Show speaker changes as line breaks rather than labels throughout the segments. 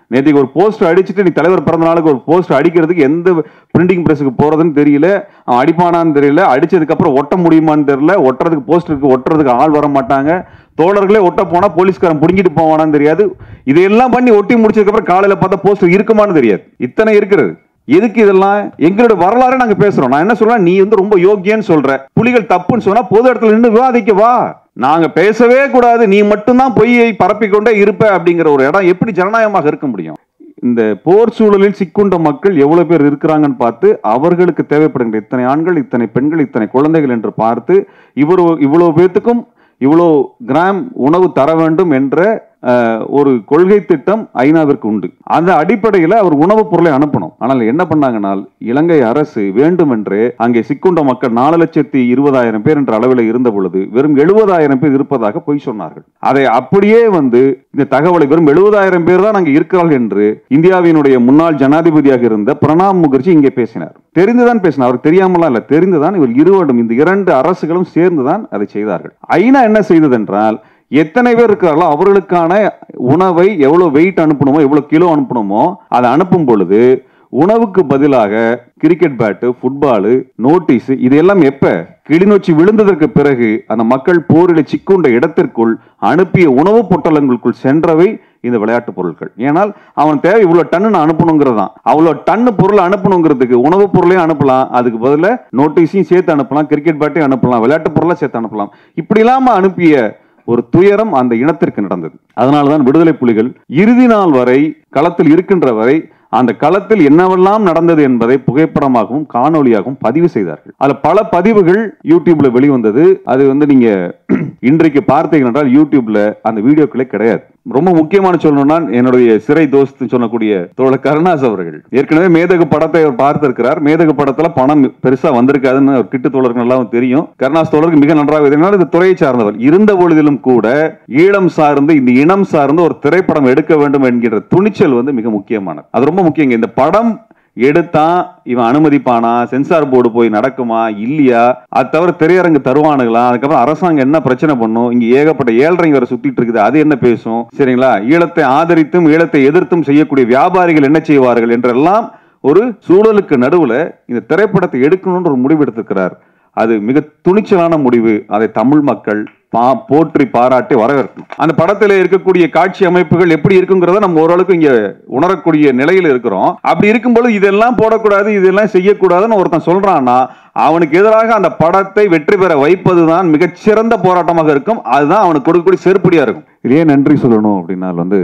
நேற்றுக்கு ஒரு போஸ்ட் அடிச்சுட்டு நீ தலைவர் பிறந்த நாளுக்கு ஒரு போஸ்ட் அடிக்கிறதுக்கு எந்த பிரிண்டிங் பிரஸுக்கு போறதுன்னு தெரியல அவன் அடிப்பானான்னு தெரியல அடிச்சதுக்கு அப்புறம் ஒட்ட முடியுமான்னு தெரியல ஒட்டுறதுக்கு போஸ்டருக்கு ஒட்டுறதுக்கு ஆள் வர மாட்டாங்க தோழர்களே ஒட்ட போனா போலீஸ்காரன் புடுங்கிட்டு போவானான்னு தெரியாது இதையெல்லாம் பண்ணி ஒட்டி முடிச்சதுக்கு அப்புறம் காலையில பார்த்தா போஸ்டர் இருக்குமான்னு தெரியாது இத்தனை இருக்கிறது எதுக்கு இதெல்லாம் எங்களோட வரலாறு நாங்க பேசுறோம் நான் என்ன சொல்றேன் நீ வந்து ரொம்ப யோக்கியன்னு சொல்ற புலிகள் தப்புன்னு சொன்னா பொது இடத்துல நின்று விவாதிக்க வா நாங்க பேசவே கூடாது நீ மட்டும்தான் பொய்யை பரப்பிக்கொண்டே இருப்ப அப்படிங்கிற ஒரு இடம் எப்படி ஜனநாயகமாக இருக்க முடியும் இந்த போர் சூழலில் சிக்குண்ட மக்கள் எவ்வளவு பேர் இருக்கிறாங்கன்னு பார்த்து அவர்களுக்கு தேவைப்படுகின்ற இத்தனை ஆண்கள் இத்தனை பெண்கள் இத்தனை குழந்தைகள் என்று பார்த்து இவர் இவ்வளவு பேர்த்துக்கும் இவ்வளோ கிராம் உணவு தர வேண்டும் என்ற அஹ், ஒரு கொள்கை திட்டம் ஐநாவிற்கு உண்டு அந்த அடிப்படையில் அவர் உணவுப் பொருளை அனுப்பணும் ஆனால் என்ன பண்ணாங்கனால் இலங்கை அரசு வேண்டுமென்றே அங்கே சிக்குண்ட மக்கள் நாலு லட்சத்தி இருபதாயிரம் பேர் என்ற அளவில் இருந்த பொழுது வெறும் எழுபதாயிரம் பேர் இருப்பதாக பொய் சொன்னார்கள் அதை அப்படியே வந்து இந்த தகவலை வெறும் எழுபதாயிரம் பேர் தான் அங்கே இருக்கிறார்கள் என்று இந்தியாவினுடைய முன்னாள் ஜனாதிபதியாக இருந்த பிரணாப் முகர்ஜி இங்கே பேசினார் தெரிந்துதான் பேசினார் அவருக்கு தெரியாமலாம் இல்ல தெரிந்துதான் இவர் இருவரும் இந்த இரண்டு அரசுகளும் சேர்ந்துதான் அதை செய்தார்கள் ஐநா என்ன செய்தது என்றால் எத்தனை பேர் இருக்கிறார்களோ அவர்களுக்கான உணவை எவ்வளவு வெயிட் அனுப்பணுமோ எவ்வளவு கிலோ அனுப்பணுமோ அதை அனுப்பும் பொழுது உணவுக்கு பதிலாக கிரிக்கெட் பேட்டு ஃபுட்பாலு நோட்டீஸ் இதெல்லாம் எப்ப கிளிநொச்சி விழுந்ததற்கு பிறகு அந்த மக்கள் போரில் சிக்குண்ட இடத்திற்குள் அனுப்பிய உணவுப் பொட்டலங்களுக்குள் சென்றவை இந்த விளையாட்டு பொருட்கள் ஏனால் அவன் தேவை இவ்வளவு டன்னு நான் அனுப்பணுங்கிறதான் அவ்வளவு டன்னு பொருள் அனுப்பணுங்கிறதுக்கு உணவுப் பொருளையும் அனுப்பலாம் அதுக்கு பதிலா நோட்டீஸையும் சேர்த்து அனுப்பலாம் கிரிக்கெட் பேட்டையும் அனுப்பலாம் விளையாட்டு பொருளை சேர்த்து அனுப்பலாம் இப்படி இல்லாம அனுப்பிய ஒரு துயரம் அந்த இனத்திற்கு நடந்தது அதனால்தான் விடுதலை புலிகள் இறுதி நாள் வரை களத்தில் இருக்கின்ற வரை அந்த களத்தில் என்னவெல்லாம் நடந்தது என்பதை புகைப்படமாகவும் காணொளியாகவும் பதிவு செய்தார்கள் அதுல பல பதிவுகள் யூடியூப்ல வெளிவந்தது அது வந்து நீங்க இன்றைக்கு பார்த்தீங்க என்றால் யூடியூப்ல அந்த வீடியோக்களே கிடையாது ரொம்ப முக்கியமான சொல்லணும்னா என்னுடைய சிறை தோஸ்து சொல்லக்கூடிய தோழர் கருணாஸ் அவர்கள் ஏற்கனவே மேதகு படத்தை அவர் பார்த்திருக்கிறார் மேதகு படத்துல பணம் பெருசா வந்திருக்காதுன்னு அவர் கிட்டு தோழருக்கு நல்லா தெரியும் கருணாஸ் தோழருக்கு மிக நன்றாக தெரியும் இது துறையை சார்ந்தவர் இருந்த பொழுதிலும் கூட ஈழம் சார்ந்து இந்த இனம் சார்ந்து ஒரு திரைப்படம் எடுக்க வேண்டும் என்கிற துணிச்சல் வந்து மிக முக்கியமானது அது ரொம்ப முக்கியங்க இந்த படம் எடுத்தா இவன் அனுமதிப்பானா சென்சார் போர்டு போய் நடக்குமா இல்லையா அது தவிர திரையரங்கு தருவானுங்களா அதுக்கப்புறம் அரசாங்கம் என்ன பிரச்சனை பண்ணும் இங்க ஏகப்பட்ட ஏழ்றைங்க வர சுத்திட்டு இருக்குது அது என்ன பேசும் சரிங்களா ஈழத்தை ஆதரித்தும் ஈழத்தை எதிர்த்தும் செய்யக்கூடிய வியாபாரிகள் என்ன செய்வார்கள் என்றெல்லாம் ஒரு சூழலுக்கு நடுவுல இந்த திரைப்படத்தை எடுக்கணும்னு ஒரு முடிவு எடுத்திருக்கிறார் அது மிக துணிச்சலான முடிவு அதை தமிழ் மக்கள் பா போற்றி பாராட்டி வரவேற்கணும் அந்த படத்துல இருக்கக்கூடிய காட்சி அமைப்புகள் எப்படி இருக்குங்கிறத நம்ம ஓரளவுக்கு இங்க உணரக்கூடிய நிலையில இருக்கிறோம் அப்படி இருக்கும்போது இதெல்லாம் போடக்கூடாது இதெல்லாம் செய்யக்கூடாதுன்னு ஒருத்தன் சொல்றான்னா அவனுக்கு எதிராக அந்த படத்தை வெற்றி பெற வைப்பதுதான் மிகச்சிறந்த போராட்டமாக இருக்கும் அதுதான் அவனுக்கு கொடுக்கக்கூடிய செருப்படியா இருக்கும் இது ஏன் நன்றி சொல்லணும் அப்படின்னா வந்து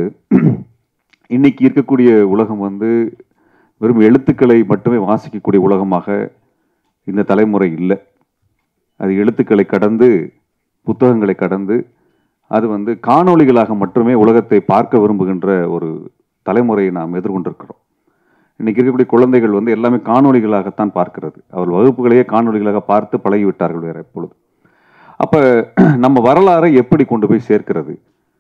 இன்னைக்கு இருக்கக்கூடிய உலகம் வந்து வெறும் எழுத்துக்களை மட்டுமே வாசிக்கக்கூடிய உலகமாக இந்த தலைமுறை இல்லை அது எழுத்துக்களை கடந்து புத்தகங்களை கடந்து அது வந்து காணொளிகளாக மட்டுமே உலகத்தை பார்க்க விரும்புகின்ற ஒரு தலைமுறையை நாம் எதிர்கொண்டிருக்கிறோம் இன்னைக்கு இருக்கக்கூடிய குழந்தைகள் வந்து எல்லாமே காணொளிகளாகத்தான் பார்க்கிறது அவர்கள் வகுப்புகளையே காணொளிகளாக பார்த்து பழகிவிட்டார்கள் வேற எப்பொழுது அப்ப நம்ம வரலாறை எப்படி கொண்டு போய் சேர்க்கிறது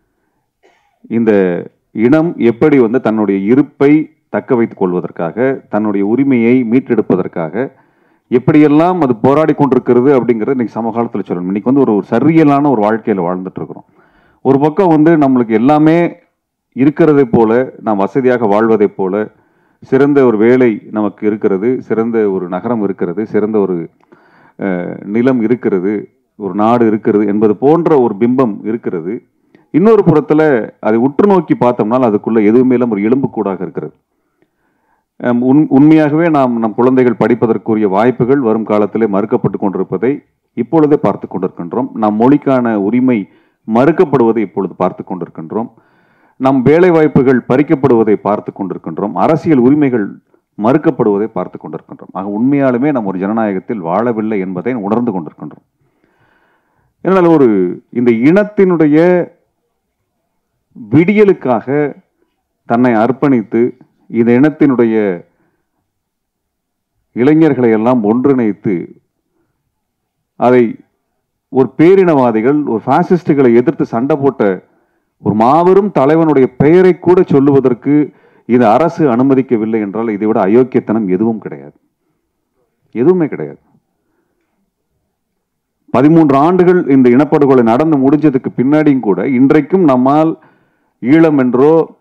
இந்த இனம் எப்படி வந்து தன்னுடைய இருப்பை தக்க வைத்துக் கொள்வதற்காக தன்னுடைய உரிமையை மீட்டெடுப்பதற்காக எப்படியெல்லாம் அது போராடி கொண்டிருக்கிறது அப்படிங்கிறது இன்னைக்கு சமகாலத்தில் சொல்லணும் இன்னைக்கு வந்து ஒரு ஒரு சரியலான ஒரு வாழ்க்கையில் வாழ்ந்துட்டு இருக்கிறோம் ஒரு பக்கம் வந்து நம்மளுக்கு எல்லாமே இருக்கிறதை போல நாம் வசதியாக வாழ்வதைப் போல சிறந்த ஒரு வேலை நமக்கு இருக்கிறது சிறந்த ஒரு நகரம் இருக்கிறது சிறந்த ஒரு அஹ், நிலம் இருக்கிறது ஒரு நாடு இருக்கிறது என்பது போன்ற ஒரு பிம்பம் இருக்கிறது இன்னொரு புறத்துல அதை உற்று நோக்கி பார்த்தோம்னால் அதுக்குள்ள எதுவுமே இல்லாம ஒரு எலும்புக்கூடாக இருக்கிறது அம், உண் உண்மையாகவே நாம் நம் குழந்தைகள் படிப்பதற்குரிய வாய்ப்புகள் வரும் காலத்திலே மறுக்கப்பட்டு கொண்டிருப்பதை இப்பொழுதே பார்த்து கொண்டிருக்கின்றோம் நம் மொழிக்கான உரிமை மறுக்கப்படுவதை இப்பொழுது பார்த்து கொண்டிருக்கின்றோம் நம் வேலை வாய்ப்புகள் பறிக்கப்படுவதை பார்த்து கொண்டிருக்கின்றோம் அரசியல் உரிமைகள் மறுக்கப்படுவதை பார்த்து கொண்டிருக்கின்றோம் ஆக உண்மையாலுமே நாம் ஒரு ஜனநாயகத்தில் வாழவில்லை என்பதை உணர்ந்து கொண்டிருக்கின்றோம் என்னால் ஒரு இந்த இனத்தினுடைய விடியலுக்காக தன்னை அர்ப்பணித்து இந்த இனத்தினுடைய இளைஞர்களை எல்லாம் ஒன்றிணைத்து அதை ஒரு பேரினவாதிகள் ஒரு பாசிஸ்டுகளை எதிர்த்து சண்டை போட்ட ஒரு மாபெரும் தலைவனுடைய பெயரை கூட சொல்லுவதற்கு இந்த அரசு அனுமதிக்கவில்லை என்றால் இதை விட அயோக்கியத்தனம் எதுவும் கிடையாது எதுவுமே கிடையாது பதிமூன்று ஆண்டுகள் இந்த இனப்படுகொலை நடந்து முடிஞ்சதுக்கு பின்னாடியும் கூட இன்றைக்கும் நம்மால் ஈழம் என்றோ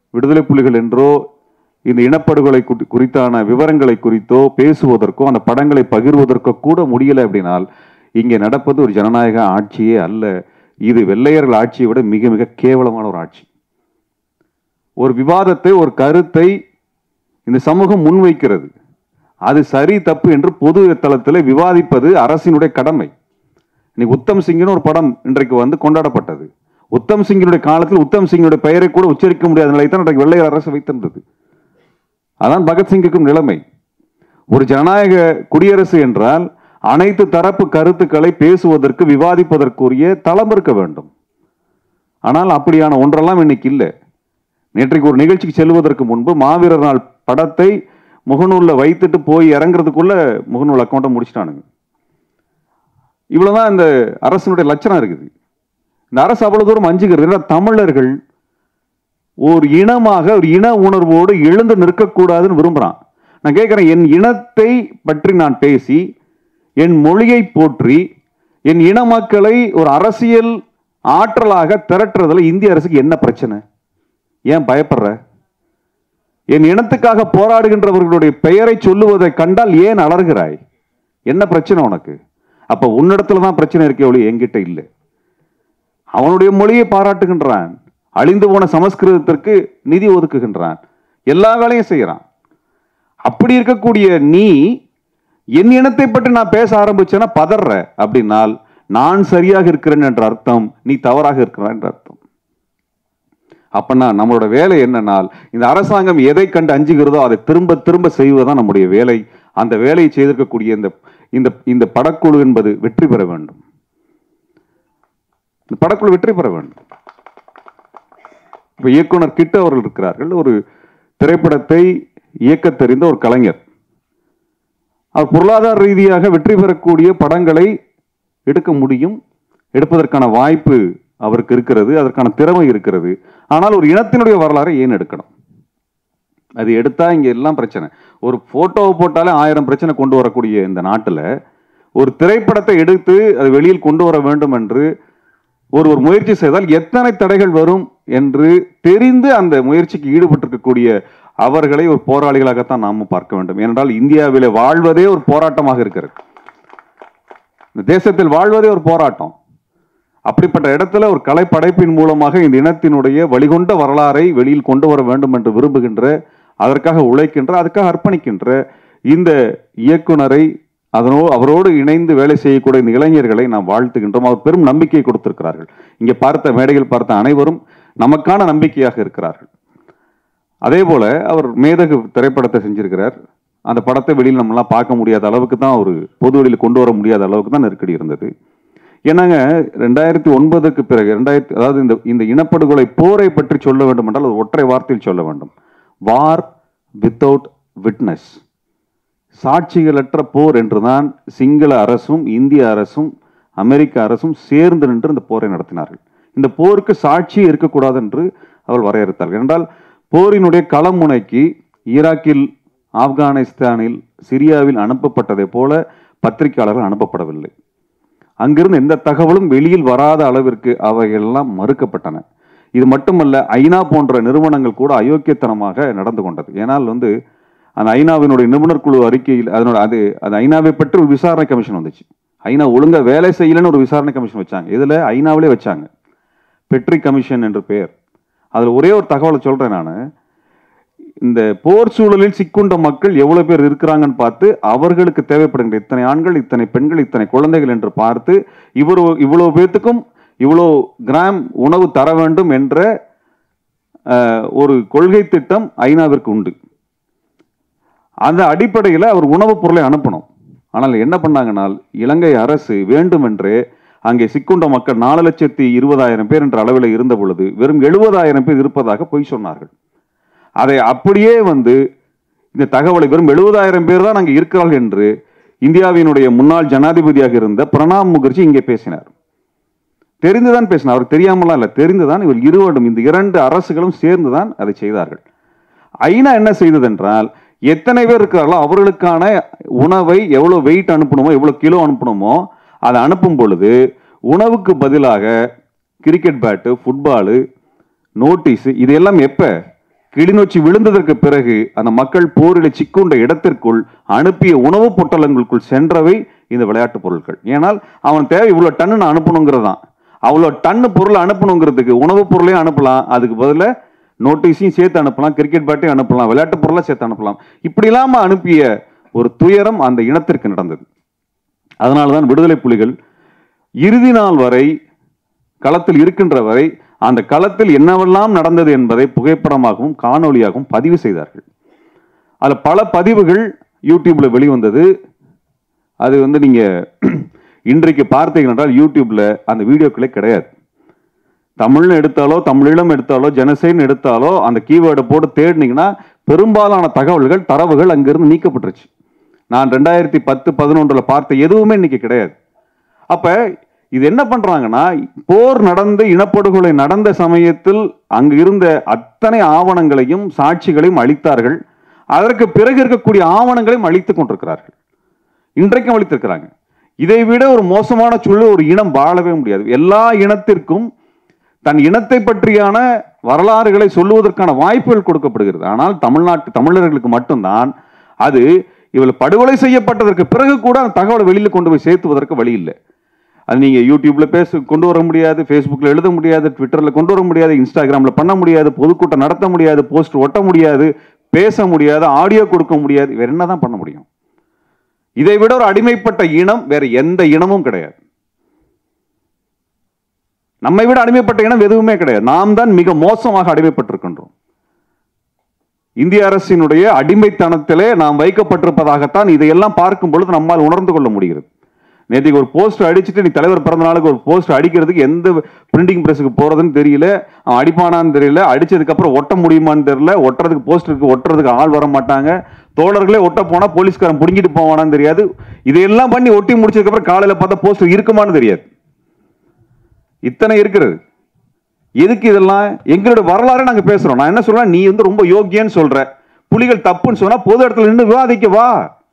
விடுதலை புலிகள் என்றோ இந்த இனப்படுகொலை குறி- குறித்தான விவரங்களை குறித்தோ பேசுவதற்கோ அந்த படங்களை பகிர்வதற்கோ கூட முடியல அப்படின்னால் இங்கே நடப்பது ஒரு ஜனநாயக ஆட்சியே அல்ல இது வெள்ளையர்கள் ஆட்சியை விட மிக மிக கேவலமான ஒரு ஆட்சி ஒரு விவாதத்தை ஒரு கருத்தை இந்த சமூகம் முன்வைக்கிறது அது சரி தப்பு என்று பொது தளத்தில் விவாதிப்பது அரசினுடைய கடமை இன்னைக்கு உத்தம் சிங்னு ஒரு படம் இன்றைக்கு வந்து கொண்டாடப்பட்டது உத்தம் சிங்கினுடைய காலத்தில் உத்தம் சிங்கினுடைய பெயரை கூட உச்சரிக்க முடியாத நிலை தான் இன்றைக்கு வெள்ளையர் அரசு வைத்திருந்தது அதான் பகத்சிங்குக்கும் நிலைமை ஒரு ஜனநாயக குடியரசு என்றால் அனைத்து தரப்பு கருத்துக்களை பேசுவதற்கு விவாதிப்பதற்குரிய தளம் இருக்க வேண்டும் ஆனால் அப்படியான ஒன்றெல்லாம் இன்னைக்கு இல்லை நேற்றைக்கு ஒரு நிகழ்ச்சிக்கு செல்வதற்கு முன்பு மாவீரர் நாள் படத்தை முகநூல்ல வைத்துட்டு போய் இறங்குறதுக்குள்ள முகநூல் அக்கௌண்ட்டை முடிச்சிட்டானுங்க இவ்வளவுதான் இந்த அரசினுடைய லட்சணம் இருக்குது இந்த அரசு அவ்வளவு தூரம் அஞ்சுகிறது ஏன்னா தமிழர்கள் ஒரு இனமாக ஒரு இன உணர்வோடு எழுந்து நிற்கக்கூடாதுன்னு விரும்புறான் நான் கேட்கிறேன் என் இனத்தை பற்றி நான் பேசி என் மொழியை போற்றி என் இன மக்களை ஒரு அரசியல் ஆற்றலாக திரட்டுறதுல இந்திய அரசுக்கு என்ன பிரச்சனை ஏன் பயப்படுற என் இனத்துக்காக போராடுகின்றவர்களுடைய பெயரை சொல்லுவதை கண்டால் ஏன் அலறுகிறாய் என்ன பிரச்சனை உனக்கு அப்ப உன்னிடத்துல தான் பிரச்சனை இருக்கே ஒளி என்கிட்ட இல்லை அவனுடைய மொழியை பாராட்டுகின்றான் அழிந்து போன சமஸ்கிருதத்திற்கு நிதி ஒதுக்குகின்றான் எல்லா வேலையும் செய்யறான் அப்படி இருக்கக்கூடிய நீ என் இனத்தை பற்றி நான் பேச ஆரம்பிச்சேன்னா பதற அப்படின்னால் நான் சரியாக இருக்கிறேன் என்ற அர்த்தம் நீ தவறாக இருக்கிறான் என்ற அர்த்தம் அப்பனா நம்மளோட வேலை என்னன்னால் இந்த அரசாங்கம் எதை கண்டு அஞ்சுகிறதோ அதை திரும்ப திரும்ப செய்வதுதான் நம்முடைய வேலை அந்த வேலையை செய்திருக்கக்கூடிய இந்த இந்த இந்த படக்குழு என்பது வெற்றி பெற வேண்டும் இந்த படக்குழு வெற்றி பெற வேண்டும் இப்ப இயக்குனர் கிட்ட அவர்கள் இருக்கிறார்கள் ஒரு திரைப்படத்தை இயக்கத் தெரிந்த ஒரு கலைஞர் அவர் பொருளாதார ரீதியாக வெற்றி பெறக்கூடிய படங்களை எடுக்க முடியும் எடுப்பதற்கான வாய்ப்பு அவருக்கு இருக்கிறது அதற்கான திறமை இருக்கிறது ஆனால் ஒரு இனத்தினுடைய வரலாறை ஏன் எடுக்கணும் அது எடுத்தா இங்க எல்லாம் பிரச்சனை ஒரு போட்டோவை போட்டாலே ஆயிரம் பிரச்சனை கொண்டு வரக்கூடிய இந்த நாட்டுல ஒரு திரைப்படத்தை எடுத்து அது வெளியில் கொண்டு வர வேண்டும் என்று ஒரு ஒரு முயற்சி செய்தால் எத்தனை தடைகள் வரும் என்று தெரிந்து அந்த முயற்சிக்கு ஈடுபட்டிருக்கக்கூடிய அவர்களை ஒரு போராளிகளாகத்தான் நாம பார்க்க வேண்டும் ஏனென்றால் இந்தியாவிலே வாழ்வதே ஒரு போராட்டமாக இருக்கிறது இந்த தேசத்தில் வாழ்வதே ஒரு போராட்டம் அப்படிப்பட்ட இடத்துல ஒரு கலைப்படைப்பின் மூலமாக இந்த இனத்தினுடைய வழிகொண்ட வரலாறை வெளியில் கொண்டு வர வேண்டும் என்று விரும்புகின்ற அதற்காக உழைக்கின்ற அதுக்காக அர்ப்பணிக்கின்ற இந்த இயக்குனரை அதனோ அவரோடு இணைந்து வேலை செய்யக்கூடிய இந்த இளைஞர்களை நாம் வாழ்த்துகின்றோம் அவர் பெரும் நம்பிக்கையை கொடுத்திருக்கிறார்கள் இங்கே பார்த்த மேடைகள் பார்த்த அனைவரும் நமக்கான நம்பிக்கையாக இருக்கிறார்கள் அதே போல அவர் மேதகு திரைப்படத்தை செஞ்சிருக்கிறார் அந்த படத்தை வெளியில் நம்மளாம் பார்க்க முடியாத அளவுக்கு தான் ஒரு பொது வெளியில் கொண்டு வர முடியாத அளவுக்கு தான் நெருக்கடி இருந்தது ஏன்னாங்க ரெண்டாயிரத்தி ஒன்பதுக்கு பிறகு ரெண்டாயிரத்தி அதாவது இந்த இந்த இனப்படுகொலை போரை பற்றி சொல்ல வேண்டும் என்றால் ஒரு ஒற்றை வார்த்தையில் சொல்ல வேண்டும் வார் வித்தவுட் விட்னஸ் சாட்சிகளற்ற போர் என்றுதான் சிங்கள அரசும் இந்திய அரசும் அமெரிக்க அரசும் சேர்ந்து நின்று இந்த போரை நடத்தினார்கள் இந்த போருக்கு சாட்சி இருக்கக்கூடாது என்று அவள் வரையறுத்தார்கள் என்றால் போரினுடைய களமுனைக்கு ஈராக்கில் ஆப்கானிஸ்தானில் சிரியாவில் அனுப்பப்பட்டதை போல பத்திரிகையாளர்கள் அனுப்பப்படவில்லை அங்கிருந்து எந்த தகவலும் வெளியில் வராத அளவிற்கு அவையெல்லாம் மறுக்கப்பட்டன இது மட்டுமல்ல ஐநா போன்ற நிறுவனங்கள் கூட அயோக்கியத்தனமாக நடந்து கொண்டது ஏனால் வந்து அந்த ஐநாவினுடைய நிபுணர் குழு அறிக்கையில் அதனோட அது அது ஐநாவை பற்றி ஒரு விசாரணை கமிஷன் வந்துச்சு ஐநா ஒழுங்கா வேலை செய்யலன்னு ஒரு விசாரணை கமிஷன் வச்சாங்க இதுல ஐநாவிலே வச்சாங்க பெட்ரி கமிஷன் என்று பெயர் அதுல ஒரே ஒரு தகவலை சொல்றேன் நான் இந்த போர் சூழலில் சிக்குண்ட மக்கள் எவ்வளவு பேர் இருக்கிறாங்கன்னு பார்த்து அவர்களுக்கு தேவைப்படுகின்ற இத்தனை ஆண்கள் இத்தனை பெண்கள் இத்தனை குழந்தைகள் என்று பார்த்து இவர் இவ்வளவு பேர்த்துக்கும் இவ்வளோ கிராம் உணவு தர வேண்டும் என்ற அஹ், ஒரு கொள்கை திட்டம் ஐநாவிற்கு உண்டு அந்த அடிப்படையில் அவர் உணவுப் பொருளை அனுப்பணும் ஆனால் என்ன பண்ணாங்கன்னால் இலங்கை அரசு வேண்டுமென்றே அங்கே சிக்குண்ட மக்கள் நாலு லட்சத்தி இருபதாயிரம் பேர் என்ற அளவில் இருந்த பொழுது வெறும் எழுபதாயிரம் பேர் இருப்பதாக பொய் சொன்னார்கள் அதை அப்படியே வந்து இந்த தகவலை வெறும் எழுபதாயிரம் பேர் தான் அங்கே இருக்கிறார்கள் என்று இந்தியாவினுடைய முன்னாள் ஜனாதிபதியாக இருந்த பிரணாப் முகர்ஜி இங்கே பேசினார் தெரிந்துதான் பேசினார் அவருக்கு தெரியாமலாம் இல்லை தெரிந்துதான் இவர் இருவரும் இந்த இரண்டு அரசுகளும் சேர்ந்துதான் அதை செய்தார்கள் ஐநா என்ன செய்தது என்றால் எத்தனை பேர் இருக்கிறார்களோ அவர்களுக்கான உணவை எவ்வளவு வெயிட் அனுப்பணுமோ எவ்வளவு கிலோ அனுப்பணுமோ அதை அனுப்பும் பொழுது உணவுக்கு பதிலாக கிரிக்கெட் பேட்டு ஃபுட்பாலு நோட்டீஸ் இது எல்லாம் எப்ப கிளிநொச்சி விழுந்ததற்கு பிறகு அந்த மக்கள் போரில் சிக்குண்ட இடத்திற்குள் அனுப்பிய உணவுப் பொட்டலங்களுக்குள் சென்றவை இந்த விளையாட்டுப் பொருட்கள் ஏனால் அவன் தேவை இவ்வளோ டன்னு நான் அனுப்பணுங்கிறது தான் அவ்வளோ டன்னு பொருள் அனுப்பணுங்கிறதுக்கு உணவுப் பொருளையும் அனுப்பலாம் அதுக்கு பதிலாக நோட்டீஸையும் சேர்த்து அனுப்பலாம் கிரிக்கெட் பேட்டையும் அனுப்பலாம் விளையாட்டுப் பொருளை சேர்த்து அனுப்பலாம் இப்படி இல்லாமல் அனுப்பிய ஒரு துயரம் அந்த இனத்திற்கு நடந்தது அதனால தான் விடுதலை புலிகள் இறுதி நாள் வரை களத்தில் இருக்கின்ற வரை அந்த களத்தில் என்னவெல்லாம் நடந்தது என்பதை புகைப்படமாகவும் காணொளியாகவும் பதிவு செய்தார்கள் அதில் பல பதிவுகள் யூடியூப்ல வெளிவந்தது அது வந்து நீங்க இன்றைக்கு பார்த்தீங்க என்றால் யூடியூப்ல அந்த வீடியோக்களே கிடையாது தமிழ்னு எடுத்தாலோ தமிழீழம் எடுத்தாலோ ஜனசேன்னு எடுத்தாலோ அந்த கீவேர்டை போட்டு தேடினீங்கன்னா பெரும்பாலான தகவல்கள் தரவுகள் அங்கிருந்து நீக்கப்பட்டுருச்சு நான் ரெண்டாயிரத்தி பத்து பதினொன்றுல பார்த்த எதுவுமே இன்னைக்கு கிடையாது அப்ப இது என்ன பண்றாங்கன்னா போர் நடந்து இனப்படுகொலை நடந்த சமயத்தில் அங்கு இருந்த அத்தனை ஆவணங்களையும் சாட்சிகளையும் அளித்தார்கள் அதற்கு பிறகு இருக்கக்கூடிய ஆவணங்களையும் அழித்துக் கொண்டிருக்கிறார்கள் இன்றைக்கும் அளித்திருக்கிறாங்க இதை விட ஒரு மோசமான சூழல் ஒரு இனம் வாழவே முடியாது எல்லா இனத்திற்கும் தன் இனத்தை பற்றியான வரலாறுகளை சொல்லுவதற்கான வாய்ப்புகள் கொடுக்கப்படுகிறது ஆனால் தமிழ்நாட்டு தமிழர்களுக்கு மட்டும்தான் அது இவள் படுகொலை செய்யப்பட்டதற்கு பிறகு கூட அந்த தகவலை வெளியில கொண்டு போய் சேர்த்துவதற்கு வழி இல்லை அது நீங்க யூடியூப்ல பேச கொண்டு வர முடியாது ஃபேஸ்புக்ல எழுத முடியாது ட்விட்டர்ல கொண்டு வர முடியாது இன்ஸ்டாகிராம்ல பண்ண முடியாது பொதுக்கூட்டம் நடத்த முடியாது போஸ்ட் ஒட்ட முடியாது பேச முடியாது ஆடியோ கொடுக்க முடியாது வேற என்னதான் பண்ண முடியும் இதை விட ஒரு அடிமைப்பட்ட இனம் வேற எந்த இனமும் கிடையாது நம்மை விட அடிமைப்பட்ட இனம் எதுவுமே கிடையாது நாம் தான் மிக மோசமாக அடிமைப்பட்டிருக்கின்றோம் இந்திய அரசினுடைய அடிமைத்தனத்திலே நாம் வைக்கப்பட்டிருப்பதாகத்தான் இதையெல்லாம் பார்க்கும் பொழுது நம்மால் உணர்ந்து கொள்ள முடிகிறது நேற்றுக்கு ஒரு போஸ்ட் அடிச்சுட்டு நீ தலைவர் பிறந்த நாளுக்கு ஒரு போஸ்ட் அடிக்கிறதுக்கு எந்த பிரிண்டிங் பிரஸுக்கு போறதுன்னு தெரியல அவன் அடிப்பானான்னு தெரியல அடிச்சதுக்கு அப்புறம் ஒட்ட முடியுமான்னு தெரியல ஒட்டுறதுக்கு போஸ்டருக்கு ஒட்டுறதுக்கு ஆள் வர மாட்டாங்க தோழர்களே ஒட்ட போனா போலீஸ்காரன் புடுங்கிட்டு போவானான்னு தெரியாது இதையெல்லாம் பண்ணி ஒட்டி முடிச்சதுக்கு அப்புறம் காலையில பார்த்தா போஸ்டர் இருக்குமான்னு தெரியாது இத்தனை இருக்கிறது எதுக்கு இதெல்லாம் எங்களோட வரலாறு நாங்க பேசுறோம் நான் என்ன சொல்றேன் நீ வந்து ரொம்ப யோக்கியன்னு சொல்ற புலிகள் தப்புன்னு சொன்னா பொது இடத்துல நின்று விவாதிக்க வா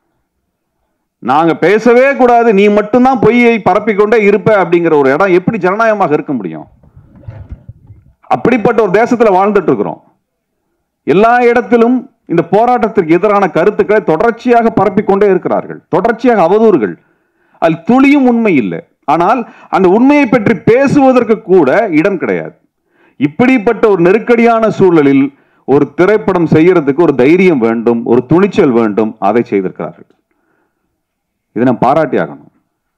நாங்க பேசவே கூடாது நீ மட்டும்தான் பொய்யை பரப்பிக்கொண்டே இருப்ப அப்படிங்கிற ஒரு இடம் எப்படி ஜனநாயகமாக இருக்க முடியும் அப்படிப்பட்ட ஒரு தேசத்துல வாழ்ந்துட்டு இருக்கிறோம் எல்லா இடத்திலும் இந்த போராட்டத்திற்கு எதிரான கருத்துக்களை தொடர்ச்சியாக பரப்பிக்கொண்டே இருக்கிறார்கள் தொடர்ச்சியாக அவதூறுகள் அதில் துளியும் உண்மை இல்லை ஆனால் அந்த உண்மையை பற்றி பேசுவதற்கு கூட இடம் கிடையாது இப்படிப்பட்ட ஒரு நெருக்கடியான சூழலில் ஒரு திரைப்படம் செய்யறதுக்கு ஒரு தைரியம் வேண்டும் ஒரு துணிச்சல் வேண்டும் அதை செய்திருக்கிறார்கள் இதை நான் பாராட்டி ஆகணும்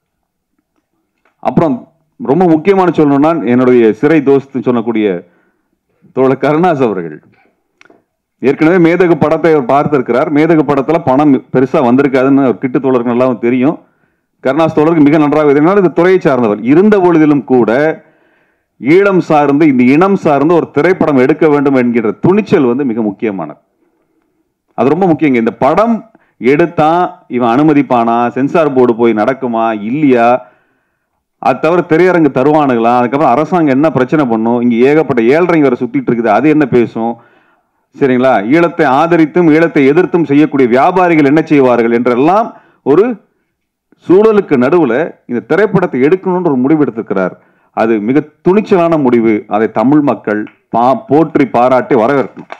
அப்புறம் ரொம்ப முக்கியமான சொல்லணும்னா என்னுடைய சிறை தோஸ்து சொல்லக்கூடிய தோழர் கருணாஸ் அவர்கள் ஏற்கனவே மேதகு படத்தை அவர் பார்த்திருக்கிறார் மேதகு படத்துல பணம் பெருசா வந்திருக்காதுன்னு அவர் கிட்டு தோழர்கள் எல்லாம் தெரியும் கருணாஸ் தோழருக்கு மிக நன்றாக தெரியும் இந்த துறையை சார்ந்தவர் இருந்த பொழுதிலும் கூட ஈழம் சார்ந்து இந்த இனம் சார்ந்து ஒரு திரைப்படம் எடுக்க வேண்டும் என்கிற துணிச்சல் வந்து மிக முக்கியமானது அது ரொம்ப முக்கியங்க இந்த படம் எடுத்தா இவன் அனுமதிப்பானா சென்சார் போர்டு போய் நடக்குமா இல்லையா அது தவிர திரையரங்கு தருவானுங்களா அதுக்கப்புறம் அரசாங்கம் என்ன பிரச்சனை பண்ணும் இங்க ஏகப்பட்ட ஏழரைங்க வர சுத்திட்டு இருக்குது அது என்ன பேசும் சரிங்களா ஈழத்தை ஆதரித்தும் ஈழத்தை எதிர்த்தும் செய்யக்கூடிய வியாபாரிகள் என்ன செய்வார்கள் என்றெல்லாம் ஒரு சூழலுக்கு நடுவுல இந்த திரைப்படத்தை எடுக்கணும்னு ஒரு முடிவு எடுத்திருக்கிறார் அது மிக துணிச்சலான முடிவு அதை தமிழ் மக்கள் பா போற்றி பாராட்டி வரவேற்கணும்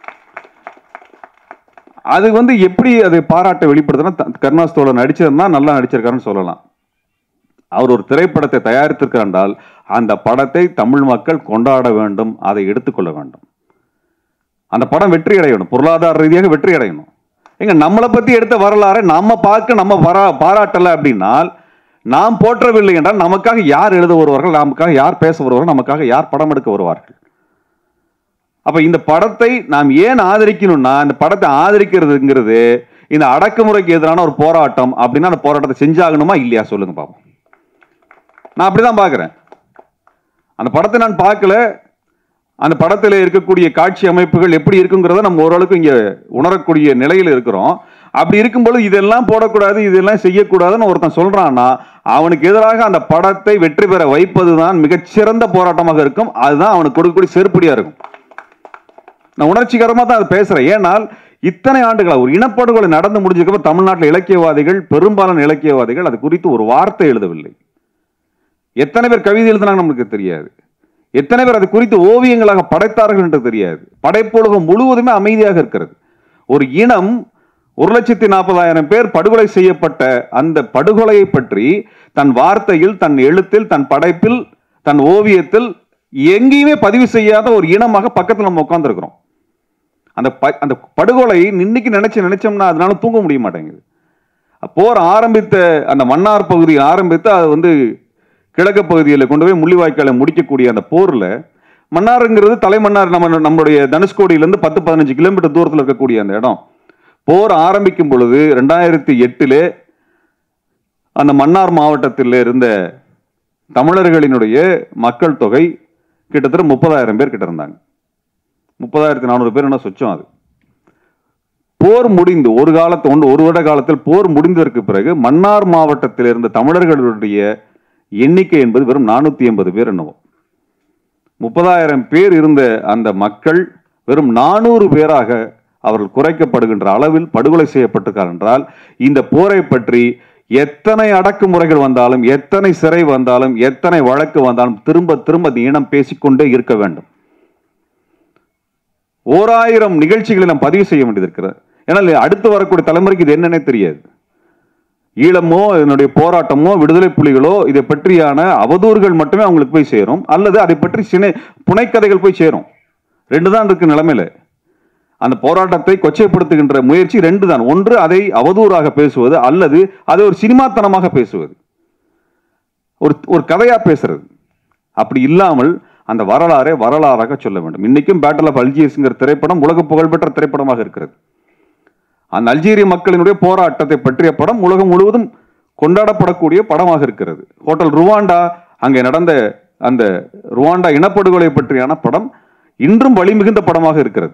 அது வந்து எப்படி அதை பாராட்ட வெளிப்படுத்தினா த- கருணாஸ் தோழர் நடிச்சிருந்தா நல்லா நடிச்சிருக்காருன்னு சொல்லலாம் அவர் ஒரு திரைப்படத்தை தயாரித்திருக்கிறார் என்றால் அந்த படத்தை தமிழ் மக்கள் கொண்டாட வேண்டும் அதை எடுத்துக்கொள்ள வேண்டும் அந்த படம் வெற்றி அடையணும் பொருளாதார ரீதியாக வெற்றி அடையணும் எங்க நம்மளை பத்தி எடுத்த வரலாறை நம்ம பார்க்க நம்ம வரா பாராட்டல அப்படின்னால் நாம் போற்றவில்லை என்றால் நமக்காக யார் எழுத வருவார்கள் நமக்காக யார் பேச வருவார்கள் நமக்காக யார் படம் எடுக்க வருவார்கள் அப்ப இந்த படத்தை நாம் ஏன் ஆதரிக்கணும்னா இந்த படத்தை ஆதரிக்கிறதுங்கிறது இந்த அடக்குமுறைக்கு எதிரான ஒரு போராட்டம் அப்படின்னா அந்த போராட்டத்தை செஞ்சாகணுமா இல்லையா சொல்லுங்க பாப்போம் நான் அப்படிதான் பார்க்கிறேன் அந்த படத்தை நான் பார்க்கல அந்த படத்தில் இருக்கக்கூடிய காட்சி அமைப்புகள் எப்படி இருக்குங்கிறத நம்ம ஓரளவுக்கு இங்க உணரக்கூடிய நிலையில் இருக்கிறோம் அப்படி இருக்கும்போது இதெல்லாம் போடக்கூடாது இதெல்லாம் செய்யக்கூடாதுன்னு ஒருத்தன் சொல்றான்னா அவனுக்கு எதிராக அந்த படத்தை வெற்றி பெற வைப்பதுதான் மிகச்சிறந்த போராட்டமாக இருக்கும் அதுதான் அவனுக்கு கொடுக்கக்கூடிய செருப்படியா இருக்கும் நான் உணர்ச்சிகரமா தான் அதை பேசுறேன் ஏனால் இத்தனை ஆண்டுகளா ஒரு இனப்படுகொலை நடந்து முடிஞ்சதுக்கப்புறம் தமிழ்நாட்டில் இலக்கியவாதிகள் பெரும்பாலான இலக்கியவாதிகள் அது குறித்து ஒரு வார்த்தை எழுதவில்லை எத்தனை பேர் கவிதை எழுதுனாங்க நமக்கு தெரியாது எத்தனை பேர் அது குறித்து ஓவியங்களாக படைத்தார்கள் என்று தெரியாது படைப்புலகம் முழுவதுமே அமைதியாக இருக்கிறது ஒரு இனம் ஒரு லட்சத்தி நாற்பதாயிரம் பேர் படுகொலை செய்யப்பட்ட அந்த படுகொலையை பற்றி தன் வார்த்தையில் தன் எழுத்தில் தன் படைப்பில் தன் ஓவியத்தில் எங்கேயுமே பதிவு செய்யாத ஒரு இனமாக பக்கத்தில் நம்ம உட்கார்ந்துருக்கிறோம் அந்த ப- அந்த படுகொலை இன்னைக்கு நினைச்சு நினைச்சோம்னா அதனால தூங்க முடிய மாட்டேங்குது போர் ஆரம்பித்த அந்த மன்னார் பகுதி ஆரம்பித்து அது வந்து கிழக்கு பகுதியில் கொண்டு போய் முள்ளிவாய்க்காலை முடிக்கக்கூடிய அந்த போர்ல மன்னாருங்கிறது தலைமன்னார் நம்ம நம்மளுடைய தனுஷ்கோடியிலேருந்து பத்து பதினஞ்சு கிலோமீட்டர் தூரத்தில் இருக்கக்கூடிய அந்த இடம் போர் ஆரம்பிக்கும் பொழுது ரெண்டாயிரத்தி எட்டிலே அந்த மன்னார் மாவட்டத்தில் இருந்த தமிழர்களினுடைய மக்கள் தொகை கிட்டத்தட்ட முப்பதாயிரம் பேர் கிட்ட இருந்தாங்க முப்பதாயிரத்தி நானூறு பேர் என்ன சொச்சம் அது போர் முடிந்து ஒரு காலத்து ஒன்று ஒரு வருட காலத்தில் போர் முடிந்ததற்கு பிறகு மன்னார் மாவட்டத்தில் இருந்த தமிழர்களுடைய எண்ணிக்கை என்பது வெறும் நானூத்தி எண்பது பேர் என்னவோ முப்பதாயிரம் பேர் இருந்த அந்த மக்கள் வெறும் நானூறு பேராக அவர்கள் குறைக்கப்படுகின்ற அளவில் படுகொலை செய்யப்பட்டிருக்கார் என்றால் இந்த போரை பற்றி எத்தனை அடக்குமுறைகள் வந்தாலும் எத்தனை சிறை வந்தாலும் எத்தனை வழக்கு வந்தாலும் திரும்ப திரும்ப அந்த இனம் பேசிக்கொண்டே இருக்க வேண்டும் ஓராயிரம் நிகழ்ச்சிகளை நாம் பதிவு செய்ய வேண்டியது ஏன்னா அடுத்து வரக்கூடிய தலைமுறைக்கு இது என்னன்னே தெரியாது ஈழமோ இதனுடைய போராட்டமோ விடுதலை புலிகளோ இதை பற்றியான அவதூறுகள் மட்டுமே அவங்களுக்கு போய் சேரும் அல்லது அதை பற்றி சினை புனைக்கதைகள் போய் சேரும் ரெண்டு தான் இருக்கு நிலைமையில அந்த போராட்டத்தை கொச்சைப்படுத்துகின்ற முயற்சி ரெண்டு தான் ஒன்று அதை அவதூறாக பேசுவது அல்லது அதை ஒரு சினிமாத்தனமாக பேசுவது ஒரு ஒரு கதையா பேசுறது அப்படி இல்லாமல் அந்த வரலாறை வரலாறாக சொல்ல வேண்டும் இன்னைக்கும் பேட்டில் ஆஃப் அல்ஜியர்ஸ்ங்கிற திரைப்படம் உலக புகழ்பெற்ற திரைப்படமாக இருக்கிறது அந்த அல்ஜீரிய மக்களினுடைய போராட்டத்தை பற்றிய படம் உலகம் முழுவதும் கொண்டாடப்படக்கூடிய படமாக இருக்கிறது ஹோட்டல் ருவாண்டா அங்கே நடந்த அந்த ருவாண்டா இனப்படுகொலை பற்றியான படம் இன்றும் வலிமிகுந்த படமாக இருக்கிறது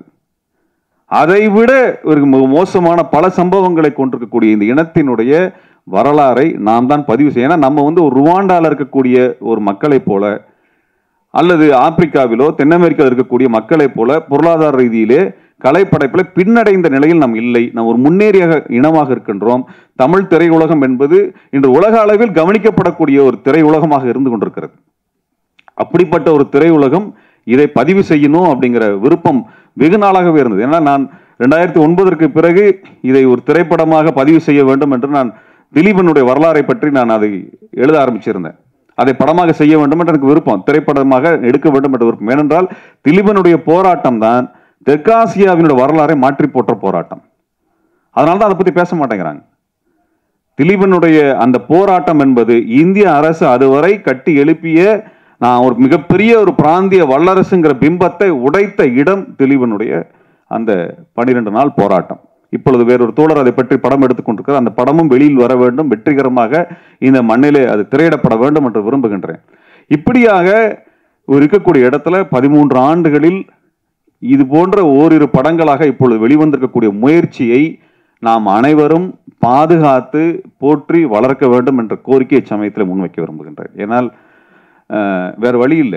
அதை விட ஒரு மோ- மோசமான பல சம்பவங்களை கொண்டிருக்கக்கூடிய இந்த இனத்தினுடைய வரலாறை நாம் தான் பதிவு செய்ய ஏன்னா நம்ம வந்து ஒரு ருவாண்டால இருக்கக்கூடிய ஒரு மக்களைப் போல அல்லது ஆப்பிரிக்காவிலோ தென் அமெரிக்காவில் இருக்கக்கூடிய மக்களைப் போல பொருளாதார ரீதியிலே கலைப்படைப்பில் பின்னடைந்த நிலையில் நாம் இல்லை நாம் ஒரு முன்னேறிய இனமாக இருக்கின்றோம் தமிழ் திரையுலகம் என்பது இன்று உலக அளவில் கவனிக்கப்படக்கூடிய ஒரு திரையுலகமாக இருந்து கொண்டிருக்கிறது அப்படிப்பட்ட ஒரு திரையுலகம் இதை பதிவு செய்யணும் அப்படிங்கிற விருப்பம் வெகு நாளாகவே இருந்தது ஏன்னா நான் ரெண்டாயிரத்தி ஒன்பதற்கு பிறகு இதை ஒரு திரைப்படமாக பதிவு செய்ய வேண்டும் என்று நான் திலீபனுடைய வரலாறை பற்றி நான் அதை எழுத ஆரம்பிச்சிருந்தேன் அதை படமாக செய்ய வேண்டும் என்று எனக்கு விருப்பம் திரைப்படமாக எடுக்க வேண்டும் என்ற விருப்பம் ஏனென்றால் திலீபனுடைய போராட்டம் தான் தெற்காசியாவினுடைய வரலாறை மாற்றி போற்ற போராட்டம் அதனால தான் அதை பத்தி பேச மாட்டேங்கிறாங்க திலீபனுடைய அந்த போராட்டம் என்பது இந்திய அரசு அதுவரை கட்டி எழுப்பிய நான் ஒரு மிகப்பெரிய ஒரு பிராந்திய வல்லரசுங்கிற பிம்பத்தை உடைத்த இடம் திலீபனுடைய அந்த பனிரெண்டு நாள் போராட்டம் இப்பொழுது வேறொரு தோழர் அதை பற்றி படம் எடுத்துக் கொண்டிருக்கிறார் அந்த படமும் வெளியில் வர வேண்டும் வெற்றிகரமாக இந்த மண்ணிலே அது திரையிடப்பட வேண்டும் என்று விரும்புகின்றேன் இப்படியாக ஒரு இருக்கக்கூடிய இடத்துல பதிமூன்று ஆண்டுகளில் இது போன்ற ஓரிரு படங்களாக இப்பொழுது வெளிவந்திருக்கக்கூடிய முயற்சியை நாம் அனைவரும் பாதுகாத்து போற்றி வளர்க்க வேண்டும் என்ற கோரிக்கையை சமயத்தில் முன்வைக்க விரும்புகின்றேன் ஏனால் அஹ், வேற வழி இல்லை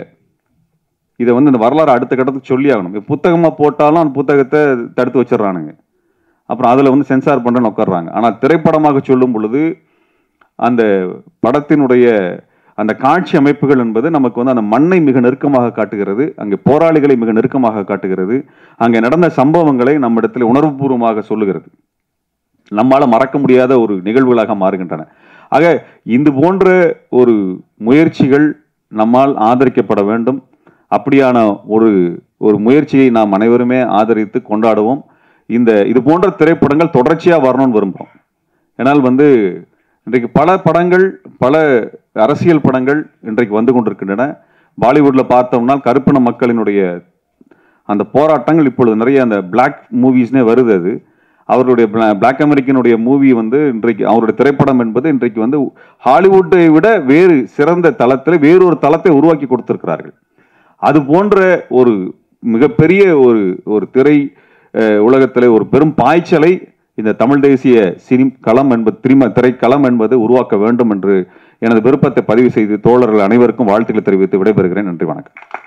இதை வந்து இந்த வரலாறு அடுத்த கட்டத்துக்கு சொல்லி ஆகணும் இப்ப புத்தகமா போட்டாலும் அந்த புத்தகத்தை தடுத்து வச்சிடுறானுங்க அப்புறம் அதில் வந்து சென்சார் பண்ணுறேன்னு உட்கார்றாங்க ஆனால் திரைப்படமாக சொல்லும் பொழுது அந்த படத்தினுடைய அந்த காட்சி அமைப்புகள் என்பது நமக்கு வந்து அந்த மண்ணை மிக நெருக்கமாக காட்டுகிறது அங்கே போராளிகளை மிக நெருக்கமாக காட்டுகிறது அங்கே நடந்த சம்பவங்களை நம்மிடத்தில் உணர்வுபூர்வமாக சொல்லுகிறது நம்மால மறக்க முடியாத ஒரு நிகழ்வுகளாக மாறுகின்றன ஆக இது போன்ற ஒரு முயற்சிகள் நம்மால் ஆதரிக்கப்பட வேண்டும் அப்படியான ஒரு ஒரு முயற்சியை நாம் அனைவருமே ஆதரித்து கொண்டாடுவோம் இந்த இது போன்ற திரைப்படங்கள் தொடர்ச்சியா வரணும்னு விரும்புகிறோம் ஏனால் வந்து இன்றைக்கு பல படங்கள் பல அரசியல் படங்கள் இன்றைக்கு வந்து கொண்டிருக்கின்றன பாலிவுட்ல பார்த்தோம்னா கருப்பின மக்களினுடைய அந்த போராட்டங்கள் இப்பொழுது நிறைய அந்த பிளாக் மூவிஸ்னே வருது அது அவருடைய பிளாக் அமெரிக்கனுடைய மூவி வந்து இன்றைக்கு அவருடைய திரைப்படம் என்பது இன்றைக்கு வந்து ஹாலிவுட்டை விட வேறு சிறந்த தளத்தில் வேறொரு தளத்தை உருவாக்கி கொடுத்திருக்கிறார்கள் அது போன்ற ஒரு மிகப்பெரிய ஒரு ஒரு திரை அஹ், உலகத்திலே ஒரு பெரும் பாய்ச்சலை இந்த தமிழ் தேசிய சினி களம் என்பது திரிம திரைக்களம் என்பது உருவாக்க வேண்டும் என்று எனது விருப்பத்தை பதிவு செய்து தோழர்கள் அனைவருக்கும் வாழ்த்துக்களை தெரிவித்து விடைபெறுகிறேன் நன்றி வணக்கம்